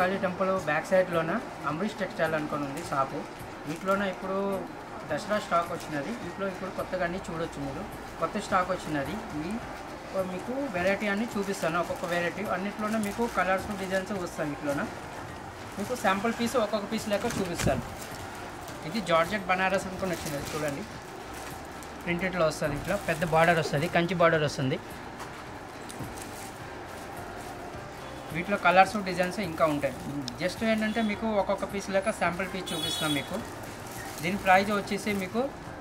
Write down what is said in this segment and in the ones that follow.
Mahakali temple back సైడ్లోన Amarish textile అనుకొని ఉంది షాపు వీటిలోన ఇప్పుడు దసరా స్టాక్ వచ్చినది వీటిలో ఇప్పుడు కొత్తగా అన్నీ చూడొచ్చు మీరు కొత్త స్టాక్ వచ్చినది ఇవి మీకు వెరైటీ అన్ని చూపిస్తాను ఒక్కొక్క వెరైటీ అన్నిట్లోనే మీకు కలర్స్ డిజైన్స్ వస్తాయి వీటిలోన మీకు శాంపుల్ పీస్ ఒక్కొక్క పీస్ లెక్క చూపిస్తాను ఇది జార్జెట్ బనారస్ అనుకుని వచ్చినది చూడండి ప్రింటెడ్లో వస్తుంది ఇట్లా పెద్ద బార్డర్ వస్తుంది కంచి బార్డర్ వస్తుంది వీటిలో కలర్స్ డిజైన్స్ ఇంకా ఉంటాయి జస్ట్ ఏంటంటే మీకు ఒక్కొక్క పీస్ లెక్క శాంపుల్ పీస్ చూపిస్తాం మీకు దీని ప్రైస్ వచ్చేసి మీకు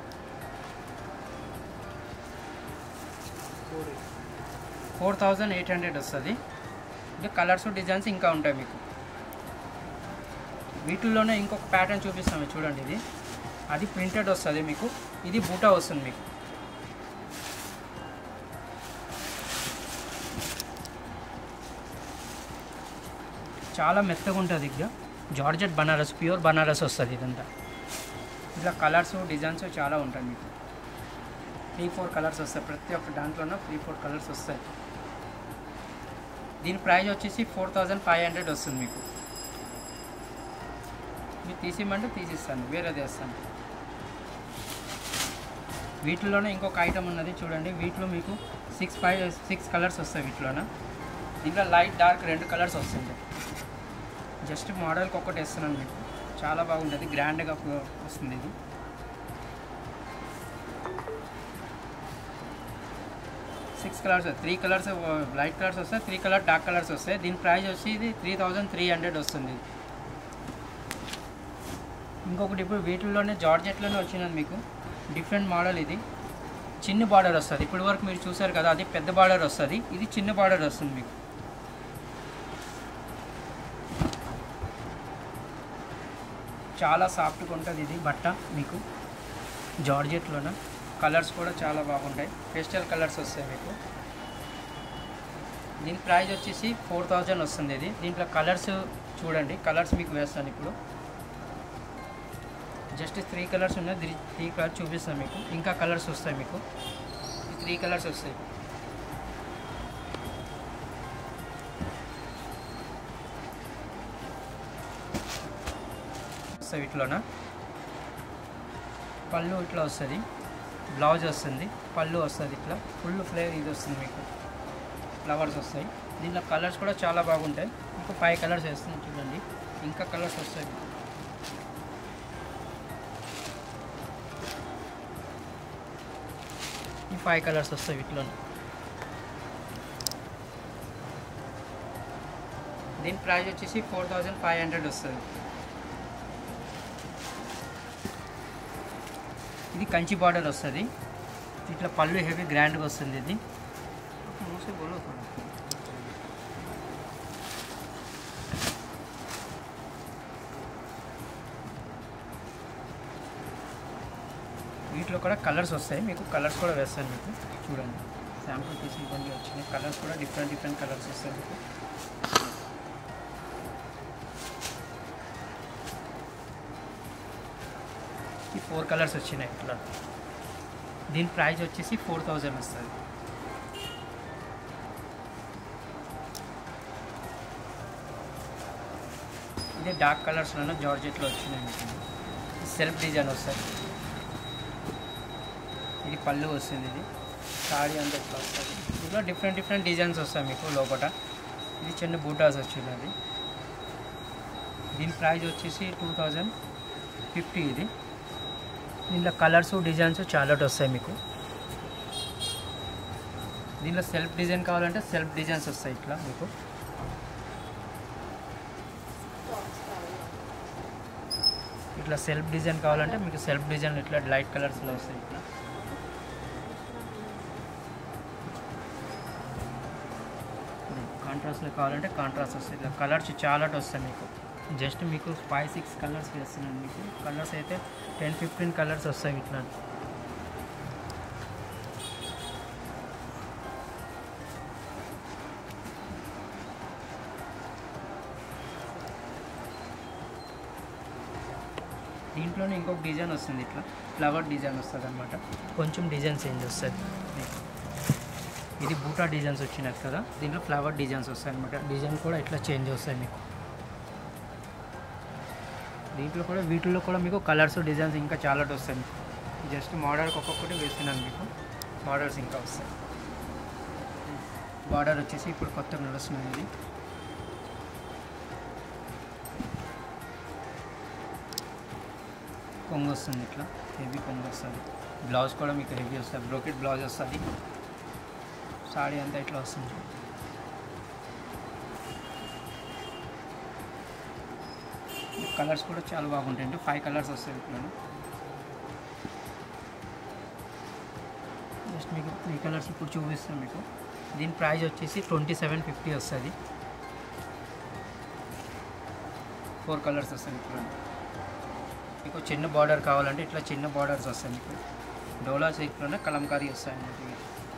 ఫోర్ థౌజండ్ ఎయిట్ హండ్రెడ్ వస్తుంది ఇంకా కలర్స్ డిజైన్స్ ఇంకా ఉంటాయి మీకు వీటిల్లోనే ఇంకొక ప్యాటర్న్ చూపిస్తాము చూడండి ఇది అది ప్రింటెడ్ వస్తుంది మీకు ఇది బూటా వస్తుంది మీకు చాలా మెత్తగా ఉంటుంది ఇక్కడ జార్జెట్ బనారస్ ప్యూర్ బనారస్ వస్తుంది ఇదంతా ఇట్లా కలర్స్ డిజైన్స్ చాలా ఉంటాయి మీకు త్రీ ఫోర్ కలర్స్ వస్తాయి ప్రతి ఒక్క దాంట్లోనూ త్రీ ఫోర్ కలర్స్ వస్తాయి దీని ప్రైస్ వచ్చేసి ఫోర్ థౌజండ్ ఫైవ్ హండ్రెడ్ వస్తుంది మీకు మీరు తీసిమంటే తీసిస్తాను వేరేది వేస్తాను వీటిలోనే ఇంకొక ఐటమ్ ఉన్నది చూడండి వీటిలో మీకు సిక్స్ ఫైవ్ సిక్స్ కలర్స్ వస్తాయి వీటిలోన దీంట్లో లైట్ డార్క్ రెండు కలర్స్ వస్తుంది జస్ట్ మోడల్కి ఒక్కటి వేస్తున్నాను మీకు చాలా బాగుంటుంది గ్రాండ్గా వస్తుంది ఇది six colours three colours light colours వస్తాయి త్రీ కలర్ డార్క్ కలర్స్ వస్తాయి దీని ప్రైస్ వచ్చి ఇది త్రీ థౌజండ్ త్రీ హండ్రెడ్ వస్తుంది ఇంకొకటి ఇప్పుడు వీటిల్లోనే జార్జెట్లోనే వచ్చినది మీకు డిఫరెంట్ మోడల్ ఇది చిన్న బార్డర్ వస్తుంది ఇప్పటి వరకు మీరు చూసారు కదా అది పెద్ద బార్డర్ వస్తుంది ఇది చిన్న బార్డర్ వస్తుంది మీకు చాలా సాఫ్ట్గా ఉంటుంది ఇది బట్ట మీకు జార్జెట్లోన కలర్స్ కూడా చాలా బాగుంటాయి పేస్టల్ కలర్స్ వస్తాయి మీకు దీని ప్రైస్ వచ్చేసి ఫోర్ థౌజండ్ వస్తుంది ఇది దీంట్లో కలర్స్ చూడండి కలర్స్ మీకు వేస్తాను ఇప్పుడు జస్ట్ త్రీ కలర్స్ ఉన్నాయి త్రీ త్రీ కలర్స్ చూపిస్తాను మీకు ఇంకా కలర్స్ వస్తాయి మీకు ఈ త్రీ కలర్స్ వస్తాయి వస్తాయి వీటిలోన పళ్ళు ఇట్లా వస్తుంది బ్లౌజ్ వస్తుంది పళ్ళు వస్తుంది ఇట్లా ఫుల్ ఫ్లేవర్ ఇది వస్తుంది మీకు ఫ్లవర్స్ వస్తాయి దీంట్లో కలర్స్ కూడా చాలా బాగుంటాయి ఇంకా ఫైవ్ కలర్స్ వేస్తుంది చూడండి ఇంకా కలర్స్ వస్తాయి మీకు ఈ ఫైవ్ కలర్స్ వస్తాయి వీటిలో దీని ప్రైస్ వచ్చేసి ఫోర్ థౌజండ్ ఫైవ్ హండ్రెడ్ వస్తుంది ఇది కంచి బార్డర్ వస్తుంది ఇట్లా పళ్ళు హెవీ గ్రాండ్గా వస్తుంది ఇది మూసే బోలో థోడా. వీటిలో కూడా కలర్స్ వస్తాయి మీకు కలర్స్ కూడా వేస్తాను మీకు చూడండి శాంపుల్ పీస్ ఇవన్నీ వచ్చినాయి కలర్స్ కూడా డిఫరెంట్ డిఫరెంట్ కలర్స్ వస్తాయి మీకు ఈ ఫోర్ కలర్స్ వచ్చినాయి ఇట్లా దీని ప్రైస్ వచ్చేసి ఫోర్ థౌజండ్ వస్తుంది ఇది డార్క్ కలర్స్లోనే జార్జెట్లో వచ్చినాయి మీకు సెల్ఫ్ డిజైన్ వస్తుంది ఇది పళ్ళు వస్తుంది ఇది సాడీ అంతా ఇట్లా వస్తుంది ఇందులో డిఫరెంట్ డిఫరెంట్ డిజైన్స్ వస్తాయి మీకు లోపల ఇది చిన్న బూటాస్ వచ్చినది దీని ప్రైస్ వచ్చేసి టూ థౌజండ్ ఫిఫ్టీ ఇది దీంట్లో కలర్స్ డిజైన్స్ చాలా వస్తాయి మీకు దీనిలో సెల్ఫ్ డిజైన్ కావాలంటే సెల్ఫ్ డిజైన్స్ వస్తాయి ఇట్లా మీకు ఇట్లా సెల్ఫ్ డిజైన్ కావాలంటే మీకు సెల్ఫ్ డిజైన్ ఇట్లా లైట్ కలర్స్లో వస్తాయి ఇట్లా కాంట్రాస్ట్లో కావాలంటే కాంట్రాస్ట్ వస్తాయి ఇట్లా కలర్స్ చాలా వస్తాయి మీకు జస్ట్ మీకు ఫైవ్ సిక్స్ కలర్స్ వేస్తున్నాను మీకు కలర్స్ అయితే టెన్ ఫిఫ్టీన్ కలర్స్ వస్తాయి ఇట్లా దీంట్లోనే ఇంకొక డిజైన్ వస్తుంది ఇట్లా ఫ్లవర్ డిజైన్ వస్తుంది అనమాట కొంచెం డిజైన్ చేంజ్ వస్తుంది మీకు ఇది బూటా డిజైన్స్ వచ్చినాయి కదా దీంట్లో ఫ్లవర్ డిజైన్స్ వస్తాయి అనమాట డిజైన్ కూడా ఇట్లా చేంజ్ వస్తాయి మీకు దీంట్లో కూడా వీటిల్లో కూడా మీకు కలర్స్ డిజైన్స్ ఇంకా చాలా వస్తాయి మీకు జస్ట్ మోడల్కి ఒక్కొక్కటి వేస్తున్నాను మీకు మోడల్స్ ఇంకా వస్తాయి బార్డర్ వచ్చేసి ఇప్పుడు కొత్త నడుస్తున్నది ఇది కొంగు వస్తుంది ఇట్లా హెవీ కొంగు వస్తుంది బ్లౌజ్ కూడా మీకు హెవీ వస్తుంది బ్రోకెట్ బ్లౌజ్ వస్తుంది సాడీ అంతా ఇట్లా వస్తుంది కలర్స్ కూడా చాలా బాగుంటాయండి ఫైవ్ కలర్స్ వస్తాయి ఇట్లా జస్ట్ మీకు త్రీ కలర్స్ ఇప్పుడు చూపిస్తాను మీకు దీని ప్రైస్ వచ్చేసి ట్వంటీ సెవెన్ ఫిఫ్టీ వస్తుంది ఫోర్ కలర్స్ వస్తాయి ఇప్పుడు మీకు చిన్న బార్డర్ కావాలంటే ఇట్లా చిన్న బార్డర్స్ వస్తాయి మీకు డోలా సిల్క్లోనే కలంకారీ వస్తాయి అన్నమాట ఇవి.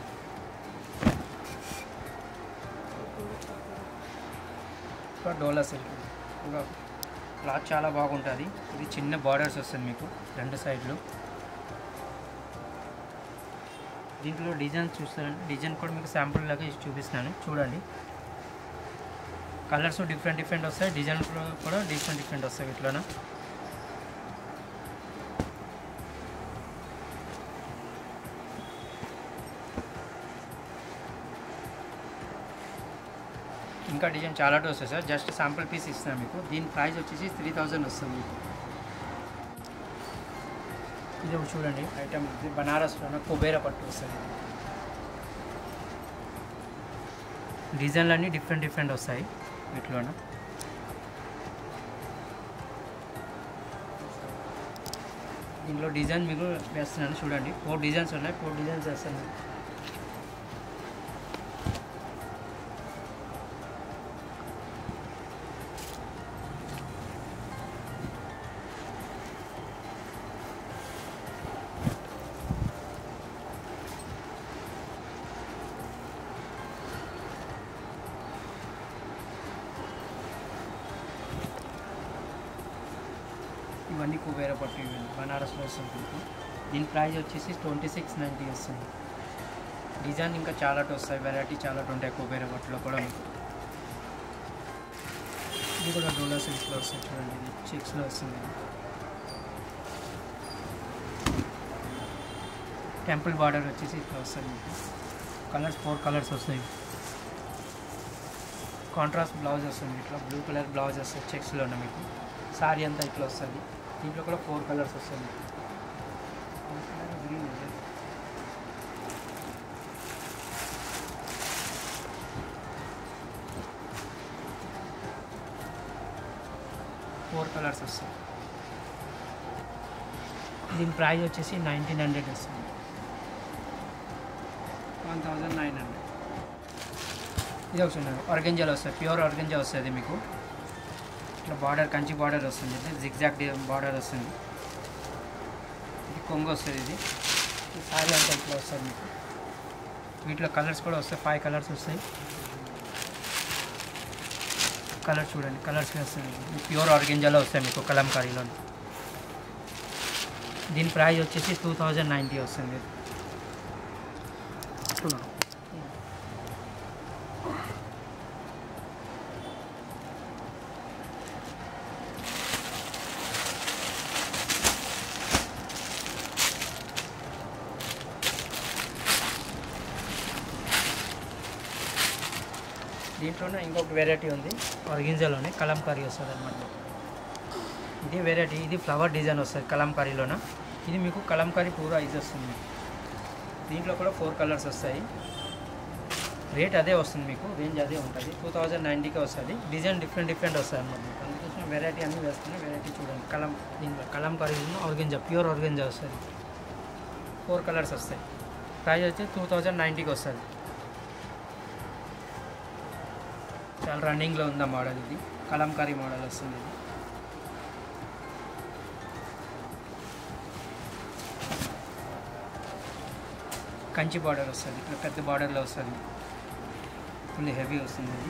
ఇంకా డోలా సిల్క్ ఇంకా క్లాత్ చాలా బాగుంటుంది ఇది చిన్న బార్డర్స్ వస్తుంది మీకు రెండు సైడ్లు దీంట్లో డిజైన్ చూస్తారండి డిజైన్ కూడా మీకు శాంపుల్ లాగా ఇచ్చి చూపిస్తాను చూడండి కలర్స్ డిఫరెంట్ డిఫరెంట్ వస్తాయి డిజైన్ కూడా డిఫరెంట్ డిఫరెంట్ వస్తాయి ఇట్లోన ఇంకా డిజైన్ చాలా వస్తాయి సార్ జస్ట్ శాంపుల్ పీస్ ఇస్తాను మీకు దీని ప్రైస్ వచ్చేసి త్రీ థౌజండ్ వస్తుంది మీకు ఇది ఒకటి చూడండి ఐటమ్ ఇది బనారస్లోనే కుబేర పట్టు వస్తుంది ఇది డిజైన్లు అన్నీ డిఫరెంట్ డిఫరెంట్ వస్తాయి వీటిలోన దీంట్లో డిజైన్ మీకు వేస్తున్నాను చూడండి ఫోర్ డిజైన్స్ ఉన్నాయి ఫోర్ డిజైన్స్ వేస్తాను ఇవన్నీ కుబేర పట్టు ఇవన్నీ బనారస్లో వస్తుంది మీకు దీని ప్రైస్ వచ్చేసి ట్వంటీ సిక్స్ నైంటీ వస్తుంది డిజైన్ ఇంకా చాలా వస్తాయి వెరైటీ చాలా ఉంటాయి కుబేర పట్టులో కూడా మీకు ఇది కూడా డోలా సిల్క్స్లో వస్తుంది చూడండి ఇది చెక్స్లో వస్తుంది ఇది. టెంపుల్ బార్డర్ వచ్చేసి ఇట్లా వస్తుంది మీకు కలర్స్ ఫోర్ కలర్స్ వస్తాయి కాంట్రాస్ట్ బ్లౌజ్ వస్తుంది ఇట్లా బ్లూ కలర్ బ్లౌజ్ వస్తుంది చెక్స్లోనే మీకు సారీ అంతా ఇట్లా వస్తుంది దీంట్లో కూడా ఫోర్ కలర్స్ వస్తుంది గ్రీన్ ఉంది. ఫోర్ కలర్స్ వస్తాయి దీని ప్రైస్ వచ్చేసి నైన్టీన్ హండ్రెడ్ వస్తుంది వన్ థౌజండ్ నైన్ హండ్రెడ్ ఇది ఒకటి ఆర్గంజాలో వస్తుంది ప్యూర్ ఆర్గంజా వస్తుంది మీకు ఇట్లా బార్డర్ కంచి బార్డర్ వస్తుంది జిగ్జాగ్ బార్డర్ వస్తుంది ఇది కొంగు వస్తుంది ఇది ఈ సారీ అంతా ఇట్లా వస్తుంది మీకు వీటిలో కలర్స్ కూడా వస్తాయి ఫైవ్ కలర్స్ వస్తాయి కలర్ చూడండి కలర్స్ వస్తుంది ప్యూర్ ఆర్గెంజాలో వస్తాయి మీకు కలంకారీలో దీని ప్రైస్ వచ్చేసి టూ థౌజండ్ నైంటీ వస్తుంది చూడండి దీంట్లోనే ఇంకొక వెరైటీ ఉంది ఆర్గిన్జాలోనే కలంకారీ వస్తుంది అనమాట ఇది వెరైటీ ఇది ఫ్లవర్ డిజైన్ వస్తుంది కలంకారీలోన ఇది మీకు కలంకారీ పూరా ఇది వస్తుంది దీంట్లో కూడా ఫోర్ కలర్స్ వస్తాయి రేట్ అదే వస్తుంది మీకు రేంజ్ అదే ఉంటుంది టూ థౌజండ్ నైంటీకే వస్తుంది డిజైన్ డిఫరెంట్ డిఫరెంట్ వస్తాయి అనమాట మీకు అందుకోసం వెరైటీ అన్నీ వేస్తున్నాయి వెరైటీ చూడండి కలం దీంట్లో కలంకారీ ఆర్గెంజా ప్యూర్ ఆర్గెంజా వస్తుంది ఫోర్ కలర్స్ వస్తాయి ప్రైస్ వచ్చి టూ థౌజండ్ నైంటీకి వస్తుంది చాలా రన్నింగ్లో ఉంది ఆ మోడల్ ఇది కలంకారీ మోడల్ వస్తుంది ఇది కంచి బార్డర్ వస్తుంది ఇట్లా పెద్ద బార్డర్లో వస్తుంది ఫుల్ హెవీ వస్తుంది ఇది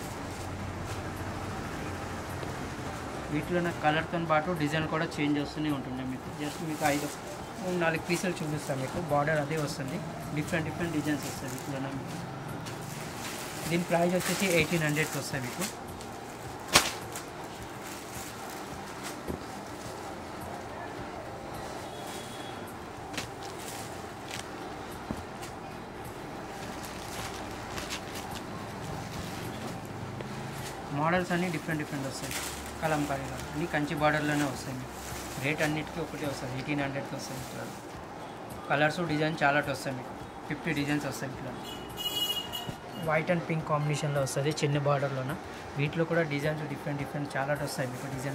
వీటిలో నాకు కలర్తో పాటు డిజైన్ కూడా చేంజ్ వస్తూనే ఉంటుంది మీకు జస్ట్ మీకు ఐదు మూడు నాలుగు పీసులు చూపిస్తాను మీకు బార్డర్ అదే వస్తుంది డిఫరెంట్ డిఫరెంట్ డిజైన్స్ వస్తుంది ఇట్లా మీకు దీని ప్రైస్ వచ్చేసి ఎయిటీన్ హండ్రెడ్కి వస్తాయి మీకు మోడల్స్ అన్నీ డిఫరెంట్ డిఫరెంట్ వస్తాయి కలంకారీలో అన్నీ కంచి బార్డర్లోనే వస్తాయి మీకు రేట్ అన్నిటికీ ఒకటే వస్తుంది ఎయిటీన్ హండ్రెడ్కి వస్తాయి ఇట్లా కలర్స్ డిజైన్ చాలా వస్తాయి మీకు ఫిఫ్టీ డిజైన్స్ వస్తాయి ఇట్లా వైట్ అండ్ పింక్ కాంబినేషన్లో వస్తుంది చిన్న బార్డర్లోన వీటిలో కూడా డిజైన్స్ డిఫరెంట్ డిఫరెంట్ చాలా వస్తాయి మీకు డిజైన్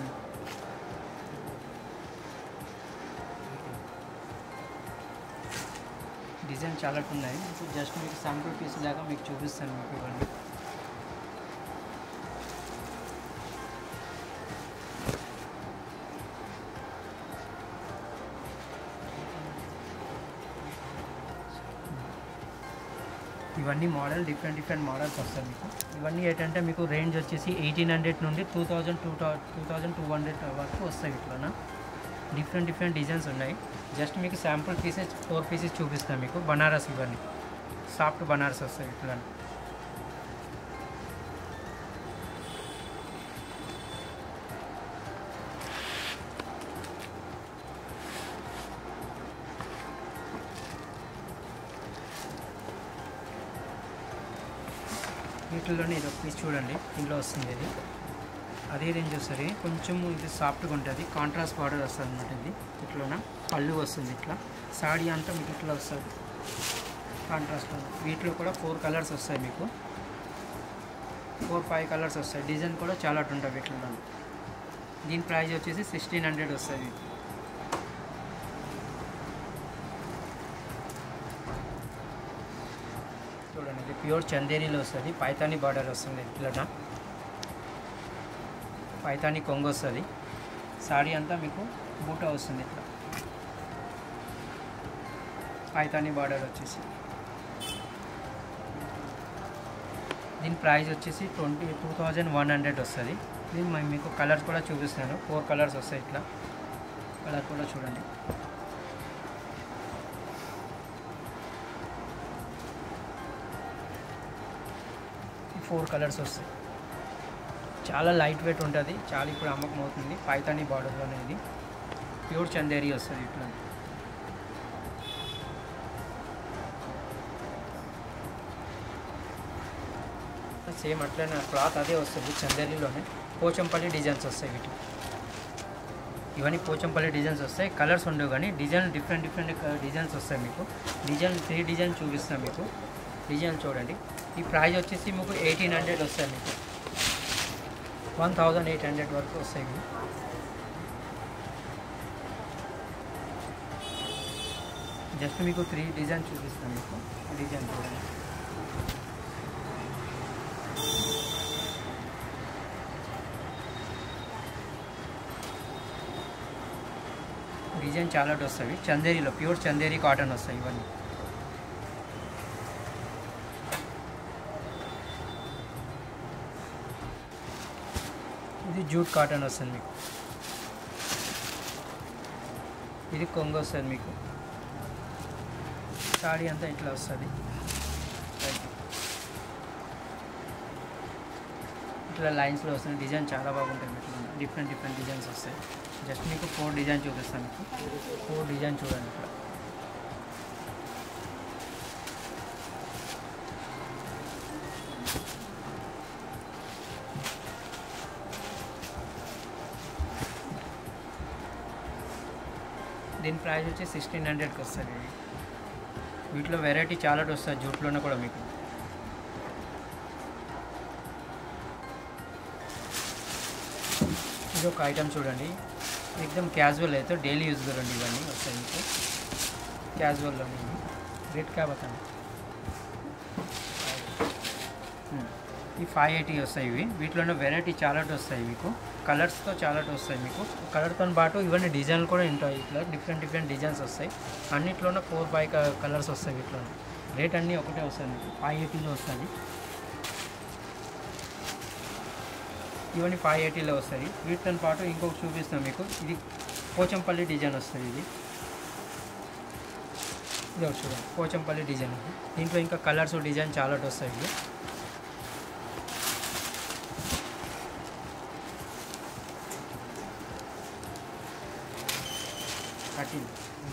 డిజైన్ చాలా ఉన్నాయి ఇప్పుడు జస్ట్ మీకు శాంపుల్ పీస్ దాకా మీకు చూపిస్తాను మీకు ఇవన్నీ ఇవన్నీ మోడల్ డిఫరెంట్ డిఫరెంట్ మోడల్స్ వస్తాయి మీకు ఇవన్నీ ఏంటంటే మీకు రేంజ్ వచ్చేసి ఎయిటీన్ హండ్రెడ్ నుండి two thousand two two thousand two hundred వరకు వస్తాయి ఇట్లా డిఫరెంట్ డిఫరెంట్ డిజైన్స్ ఉన్నాయి జస్ట్ మీకు శాంపుల్ పీసెస్ ఫోర్ పీసెస్ చూపిస్తాను మీకు బనారస్ ఇవన్నీ సాఫ్ట్ బనారస్ వస్తాయి ఇట్లా వీటిల్లోనే ఇది ఒక పీస్ చూడండి ఇందులో వస్తుంది ఇది అదే రేంజ్ వస్తుంది కొంచెం ఇది సాఫ్ట్గా ఉంటుంది కాంట్రాస్ట్ బార్డర్ వస్తుంది అనమాట ఇది ఇట్లోన పళ్ళు వస్తుంది ఇట్లా సాడీ అంతా మీకు ఇట్లా వస్తుంది కాంట్రాస్ట్ వీటిలో కూడా ఫోర్ కలర్స్ వస్తాయి మీకు ఫోర్ ఫైవ్ కలర్స్ వస్తాయి డిజైన్ కూడా చాలా ఉంటుంది వీటిలో దీని ప్రైస్ వచ్చేసి సిక్స్టీన్ హండ్రెడ్ వస్తుంది చూడండి ఇది ప్యూర్ చందేరీలో వస్తుంది పైతాని బార్డర్ వస్తుంది ఇట్లా పైతాని కొంగు వస్తుంది సాడీ అంతా మీకు బూట వస్తుంది ఇట్లా పైతాని బార్డర్ వచ్చేసి దీని ప్రైస్ వచ్చేసి twenty two thousand one hundred వస్తుంది దీని మ- మీకు కలర్స్ కూడా చూపిస్తాను ఫోర్ కలర్స్ వస్తాయి ఇట్లా కలర్ కూడా చూడండి ఫోర్ కలర్స్ వస్తాయి చాలా లైట్ వెయిట్ ఉంటుంది చాలా ఇప్పుడు అమ్మకం అవుతుంది పైతాని బార్డర్లోనే ఇది ప్యూర్ చందేరి వస్తుంది ఇట్లా సేమ్ అట్లనే క్లాత్ అదే వస్తుంది చందేరిలోనే పోచంపల్లి డిజైన్స్ వస్తాయి వీటి ఇవన్నీ పోచంపల్లి డిజైన్స్ వస్తాయి కలర్స్ ఉండవు కానీ డిజైన్ డిఫరెంట్ డిఫరెంట్ డిజైన్స్ వస్తాయి మీకు డిజైన్ త్రీ డిజైన్ చూపిస్తాను మీకు డిజైన్ చూడండి ఈ ప్రైస్ వచ్చేసి మీకు ఎయిటీన్ హండ్రెడ్ వస్తాయి మీకు వన్ థౌజండ్ ఎయిట్ హండ్రెడ్ వరకు వస్తాయి ఇవి జస్ట్ మీకు త్రీ డిజైన్ చూపిస్తాను మీకు డిజైన్ చూడండి డిజైన్ చాలా వస్తాయి చందేరిలో ప్యూర్ చందేరి కాటన్ వస్తాయి ఇవన్నీ ఇది జూట్ కాటన్ వస్తుంది మీకు ఇది కొంగు వస్తుంది మీకు సాడీ అంతా ఇట్లా వస్తుంది ఇట్లా లైన్స్లో వస్తుంది డిజైన్ చాలా బాగుంటుంది ఇట్లా డిఫరెంట్ డిఫరెంట్ డిజైన్స్ వస్తాయి జస్ట్ మీకు ఫోర్ డిజైన్ చూపిస్తాను మీకు ఫోర్ డిజైన్ చూడండి ఇక్కడ దీని ప్రైస్ వచ్చి సిక్స్టీన్ హండ్రెడ్కి వస్తుంది ఇది వీటిలో వెరైటీ చాలా వస్తుంది జూట్లోనే కూడా మీకు ఇది ఒక ఐటమ్ చూడండి ఎక్దమ్ క్యాజువల్ అయితే డైలీ యూజ్ కరండి ఇవన్నీ వస్తాయి మీకు క్యాజువల్లోనే రేట్ क्या बताना ఈ ఫైవ్ ఎయిటీ వస్తాయి ఇవి వీటిలోనే వెరైటీ చాలా వస్తాయి మీకు కలర్స్తో చాలా వస్తాయి మీకు కలర్తో పాటు ఇవన్నీ డిజైన్లు కూడా ఉంటాయి ఇట్లా డిఫరెంట్ డిఫరెంట్ డిజైన్స్ వస్తాయి అన్నిట్లోనే ఫోర్ ఫైవ్ కలర్స్ వస్తాయి వీటిలో రేట్ అన్నీ ఒకటే వస్తాయి మీకు ఫైవ్ ఎయిటీలో వస్తుంది ఇవన్నీ ఫైవ్ ఎయిటీలో వస్తాయి వీటితో పాటు ఇంకొక చూపిస్తాం మీకు ఇది పోచంపల్లి డిజైన్ వస్తుంది ఇది ఇది ఒకటి చూడండి పోచంపల్లి డిజైన్ ఇది దీంట్లో ఇంకా కలర్స్ డిజైన్ చాలా వస్తాయి ఇవి థర్టీన్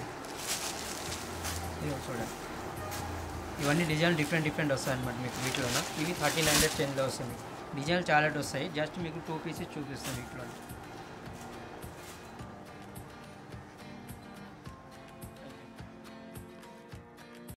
ఇది ఒకటి చూడండి ఇవన్నీ డిజైన్ డిఫరెంట్ డిఫరెంట్ వస్తాయి అనమాట మీకు వీటిలోన ఇవి థర్టీన్ హండ్రెడ్ టెన్లో వస్తుంది డిజైన్లు చాలా వస్తాయి జస్ట్ మీకు టూ పీసెస్ చూపిస్తాను వీటిలో